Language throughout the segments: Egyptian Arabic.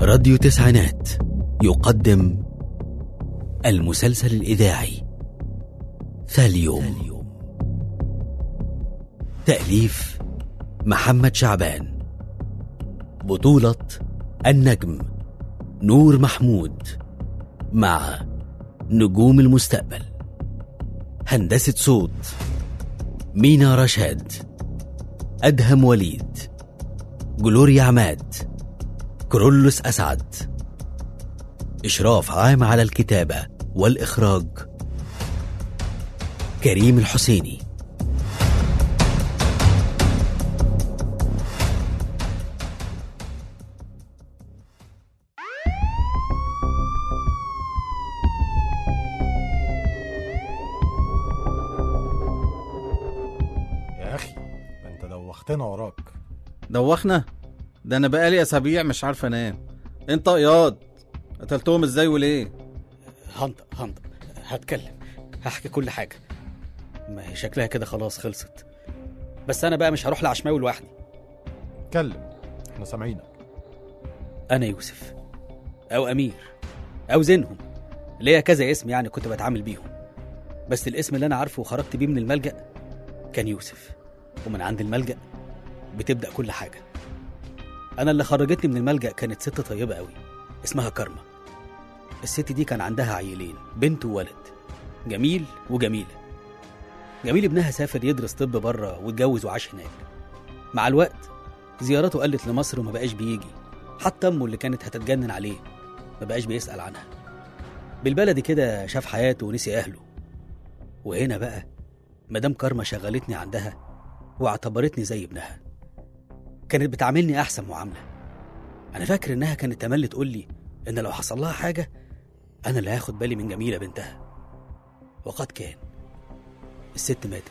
راديو تسعينات يقدم المسلسل الإذاعي ثاليوم تأليف محمد شعبان بطولة النجم نور محمود مع نجوم المستقبل هندسة صوت مينا رشاد أدهم وليد جلوريا عماد كرولوس أسعد إشراف عام على الكتابة والإخراج كريم الحسيني يا اخي ده انت دوختنا وراك دوخنا ده انا بقالي اسابيع مش عارف انام انت اياد قتلتهم ازاي وليه هنطق هنطق هتكلم هحكي كل حاجة ما هي شكلها كده خلاص خلصت بس أنا بقى مش هروح لعشماوي لوحدي اتكلم احنا سامعينك أنا يوسف أو أمير أو زينهم ليا كذا اسم يعني كنت بتعامل بيهم بس الاسم اللي أنا عارفه وخرجت بيه من الملجأ كان يوسف ومن عند الملجأ بتبدأ كل حاجة أنا اللي خرجتني من الملجأ كانت ست طيبة قوي اسمها كارما الست دي كان عندها عيلين بنت وولد جميل وجميلة جميل ابنها سافر يدرس طب بره واتجوز وعاش هناك مع الوقت زيارته قلت لمصر وما بقاش بيجي حتى امه اللي كانت هتتجنن عليه ما بقاش بيسأل عنها بالبلدي كده شاف حياته ونسي أهله وهنا بقى مدام كارما شغلتني عندها واعتبرتني زي ابنها كانت بتعاملني أحسن معاملة أنا فاكر إنها كانت تملي تقول لي إن لو حصل لها حاجة أنا اللي هاخد بالي من جميلة بنتها وقد كان الست ماتت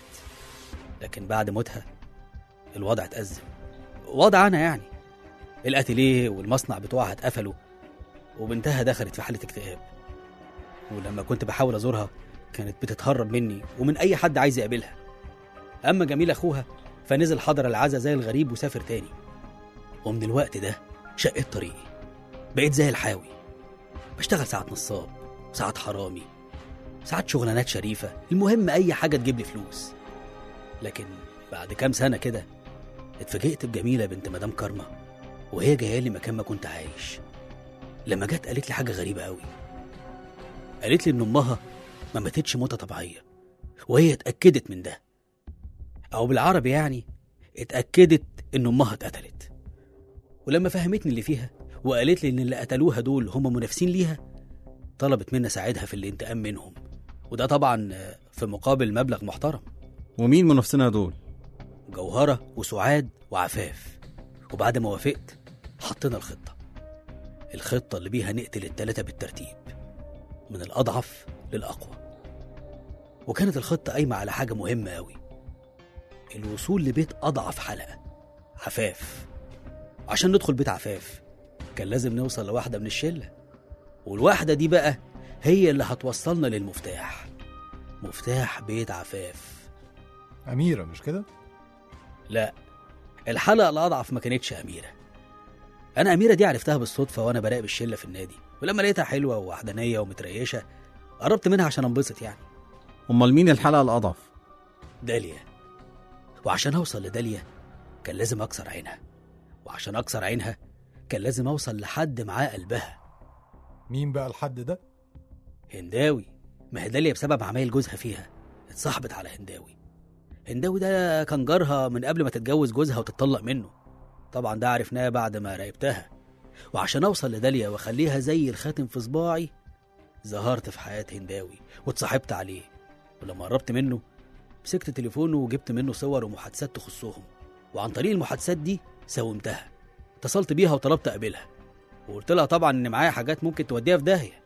لكن بعد موتها الوضع اتأزم وضع أنا يعني الأتيليه والمصنع بتوعها اتقفلوا وبنتها دخلت في حالة اكتئاب ولما كنت بحاول أزورها كانت بتتهرب مني ومن أي حد عايز يقابلها أما جميل أخوها فنزل حضر العزا زي الغريب وسافر تاني ومن الوقت ده شقيت طريقي بقيت زي الحاوي بشتغل ساعات نصاب ساعات حرامي ساعات شغلانات شريفة المهم أي حاجة تجيب لي فلوس لكن بعد كام سنة كده اتفاجئت بجميلة بنت مدام كارما وهي جاية لي مكان ما كنت عايش لما جت قالت لي حاجة غريبة قوي قالت لي إن أمها ما ماتتش موتة طبيعية وهي اتأكدت من ده أو بالعربي يعني اتأكدت إن أمها اتقتلت ولما فهمتني اللي فيها وقالت لي إن اللي قتلوها دول هم منافسين ليها طلبت مني أساعدها في الانتقام منهم وده طبعا في مقابل مبلغ محترم ومين منافسينها دول جوهرة وسعاد وعفاف وبعد ما وافقت حطينا الخطة الخطة اللي بيها نقتل التلاتة بالترتيب من الأضعف للأقوى وكانت الخطة قايمة على حاجة مهمة أوي الوصول لبيت أضعف حلقة عفاف عشان ندخل بيت عفاف كان لازم نوصل لواحدة من الشلة والواحدة دي بقى هي اللي هتوصلنا للمفتاح مفتاح بيت عفاف اميره مش كده لا الحلقة الأضعف ما كانتش أميرة أنا أميرة دي عرفتها بالصدفة وأنا براقب الشلة في النادي ولما لقيتها حلوة ووحدانية ومتريشة قربت منها عشان أنبسط يعني امال مين الحلقه الاضعف داليا وعشان أوصل لداليا كان لازم أكسر عينها وعشان أكسر عينها كان لازم أوصل لحد معاه قلبها مين بقى الحد ده هنداوي ما هي داليا بسبب عمايل جوزها فيها اتصاحبت على هنداوي هنداوي ده كان جارها من قبل ما تتجوز جوزها وتتطلق منه طبعا ده عرفناه بعد ما راقبتها وعشان اوصل لداليا واخليها زي الخاتم في صباعي ظهرت في حياة هنداوي واتصاحبت عليه ولما قربت منه مسكت تليفونه وجبت منه صور ومحادثات تخصهم وعن طريق المحادثات دي ساومتها اتصلت بيها وطلبت اقابلها وقلت لها طبعا ان معايا حاجات ممكن توديها في داهيه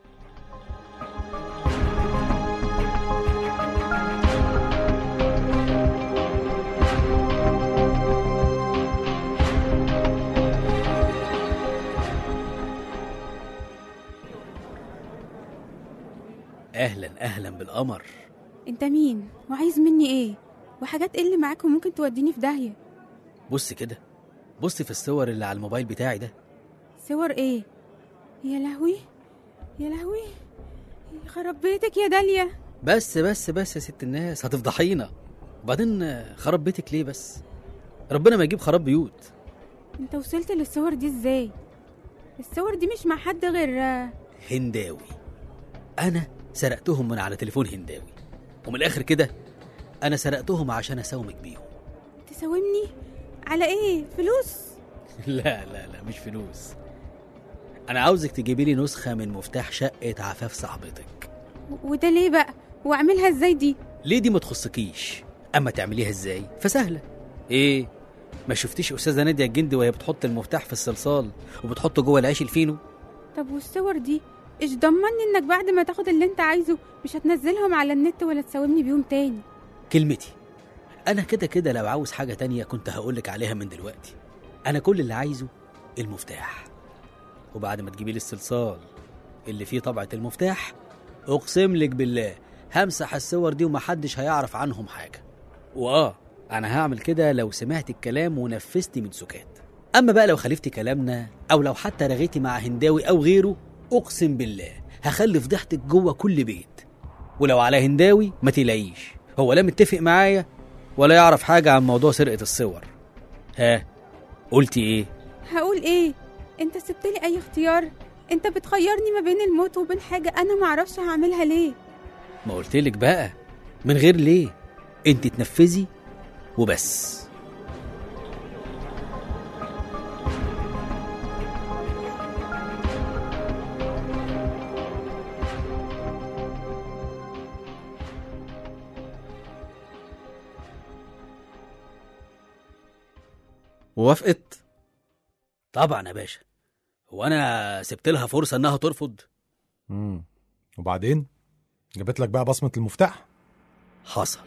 اهلا اهلا بالقمر انت مين وعايز مني ايه وحاجات ايه اللي معاك وممكن توديني في داهيه بص كده بص في الصور اللي على الموبايل بتاعي ده صور ايه يا لهوي يا لهوي خرب بيتك يا داليا بس بس بس يا ست الناس هتفضحينا وبعدين آه، خراب بيتك ليه بس ربنا ما يجيب خراب بيوت انت وصلت للصور دي ازاي الصور دي مش مع حد غير آه، هنداوي انا سرقتهم من على تليفون هنداوي ومن الاخر كده انا سرقتهم عشان اساومك بيهم تساومني على ايه فلوس لا لا لا مش فلوس انا عاوزك تجيبي لي نسخه من مفتاح شقه عفاف صاحبتك و- وده ليه بقى واعملها ازاي دي ليه دي ما تخصكيش اما تعمليها ازاي فسهله ايه ما شفتيش استاذه ناديه الجندي وهي بتحط المفتاح في الصلصال وبتحطه جوه العيش الفينو طب والصور دي ايش ضمني انك بعد ما تاخد اللي انت عايزه مش هتنزلهم على النت ولا تساومني بيهم تاني كلمتي انا كده كده لو عاوز حاجه تانية كنت هقولك عليها من دلوقتي انا كل اللي عايزه المفتاح وبعد ما تجيبي لي الصلصال اللي فيه طبعه المفتاح اقسم لك بالله همسح الصور دي ومحدش هيعرف عنهم حاجه واه انا هعمل كده لو سمعت الكلام ونفذتي من سكات اما بقى لو خالفتي كلامنا او لو حتى رغيتي مع هنداوي او غيره اقسم بالله هخلي فضيحتك جوه كل بيت ولو على هنداوي ما تلاقيش هو لا متفق معايا ولا يعرف حاجة عن موضوع سرقة الصور ها قلتي ايه هقول ايه انت سبت لي اي اختيار انت بتخيرني ما بين الموت وبين حاجه انا معرفش هعملها ليه ما قلتلك بقى من غير ليه انت تنفذي وبس ووافقت طبعا يا باشا هو انا سبت لها فرصة انها ترفض امم وبعدين جابت لك بقى بصمه المفتاح حصل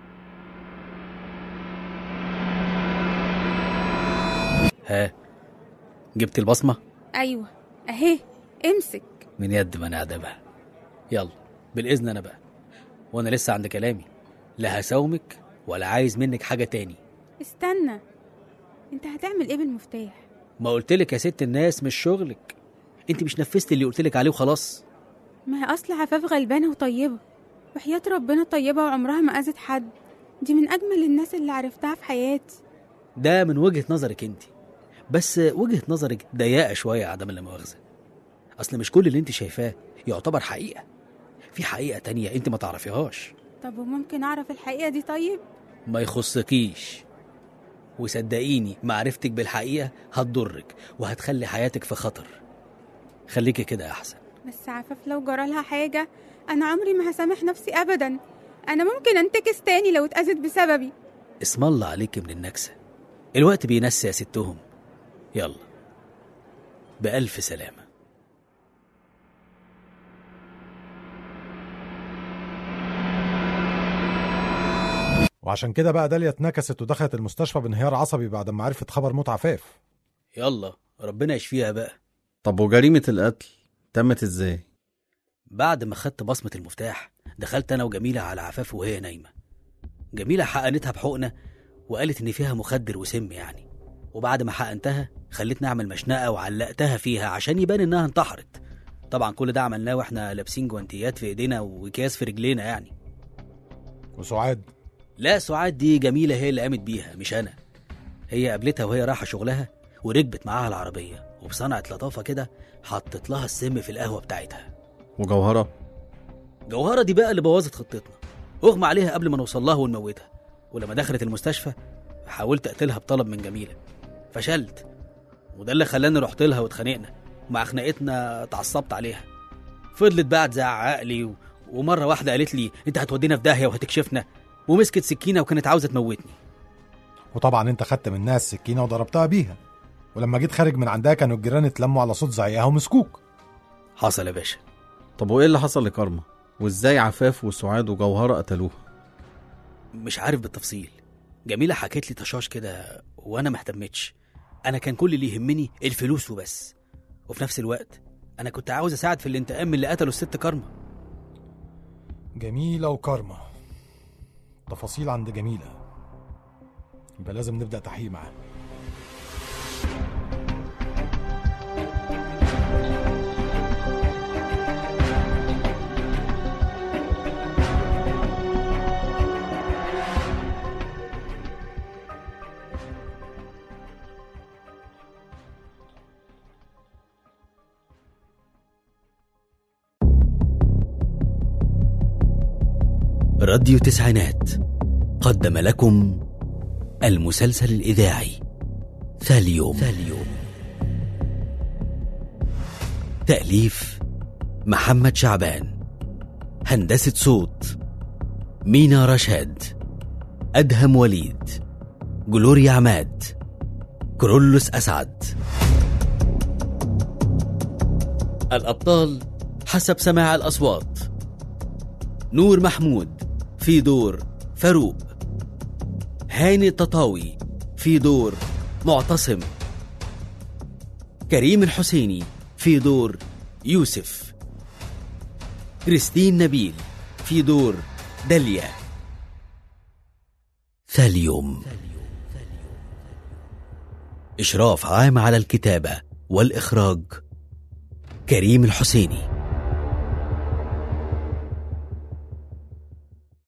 ها جبت البصمة ايوه اهي امسك من يد من أعدبها يلا بالإذن أنا بقى وأنا لسه عند كلامي لا هساومك ولا عايز منك حاجة تاني استنى انت هتعمل ايه بالمفتاح ما قلتلك يا ست الناس مش شغلك انت مش نفذت اللي قلتلك عليه وخلاص ما هي اصل عفاف غلبانه وطيبه وحياه ربنا طيبه وعمرها ما اذت حد دي من اجمل الناس اللي عرفتها في حياتي ده من وجهة نظرك انت بس وجهة نظرك ضيقة شوية يا عدم المؤاخذة أصل مش كل اللي انت شايفاه يعتبر حقيقة في حقيقة تانية انت ما تعرفيهاش طب وممكن اعرف الحقيقه دي طيب ما يخصكيش وصدقيني معرفتك بالحقيقة هتضرك وهتخلي حياتك في خطر خليكي كده أحسن بس عفاف لو جرالها حاجه انا عمري ما هسامح نفسي ابدا انا ممكن انتكس تاني لو اتاذت بسببي اسم الله عليك من النكسة الوقت بينسى يا ستهم يلا بألف سلامة وعشان كده بقى داليا اتنكست ودخلت المستشفى بانهيار عصبي بعد ما عرفت خبر موت عفاف يلا ربنا يشفيها بقى طب وجريمة القتل تمت ازاي بعد ما خدت بصمة المفتاح دخلت أنا وجميلة على عفاف وهي نايمة جميلة حقنتها بحقنة وقالت إن فيها مخدر وسم يعني وبعد ما حقنتها خلتني أعمل مشنقة وعلقتها فيها عشان يبان إنها انتحرت طبعا كل ده عملناه واحنا لابسين جوانتيات في ايدينا واكياس في رجلينا يعني وسعاد لا سعاد دي جميلة هي اللي قامت بيها مش أنا هي قابلتها وهي رايحة شغلها وركبت معاها العربية وبصنعة لطافة كده حطت لها السم في القهوة بتاعتها وجوهرة جوهرة دي بقى اللي بوظت خطتنا اغمى عليها قبل ما نوصل لها ونموتها ولما دخلت المستشفى حاولت اقتلها بطلب من جميلة فشلت وده اللي خلاني رحت لها واتخانقنا ومع خناقتنا اتعصبت عليها فضلت بقى تزعق لي و... ومرة واحدة قالت لي انت هتودينا في داهية وهتكشفنا ومسكت سكينة وكانت عاوزة تموتني وطبعا انت خدت منها السكينه وضربتها بيها ولما جيت خارج من عندها كانوا الجيران اتلموا على صوت زعيقها ومسكوك حصل يا باشا طب وايه اللي حصل لكارما وازاي عفاف وسعاد وجوهرة قتلوها مش عارف بالتفصيل جميلة حكت لي تشاش كده وانا ما اهتمتش انا كان كل اللي يهمني الفلوس وبس وفي نفس الوقت انا كنت عاوز اساعد في الانتقام من اللي قتلوا الست كارما جميله وكارما تفاصيل عند جميله يبقى لازم نبدا تحقيق معاها راديو تسعينات قدم لكم المسلسل الإذاعي ثاليوم ثاليوم تأليف محمد شعبان هندسة صوت مينا رشاد أدهم وليد جلوريا عماد كرولوس أسعد الأبطال حسب سماع الأصوات نور محمود في دور فاروق هاني التطاوي في دور معتصم كريم الحسيني في دور يوسف كريستين نبيل في دور داليا ثاليوم إشراف عام على الكتابة والإخراج كريم الحسيني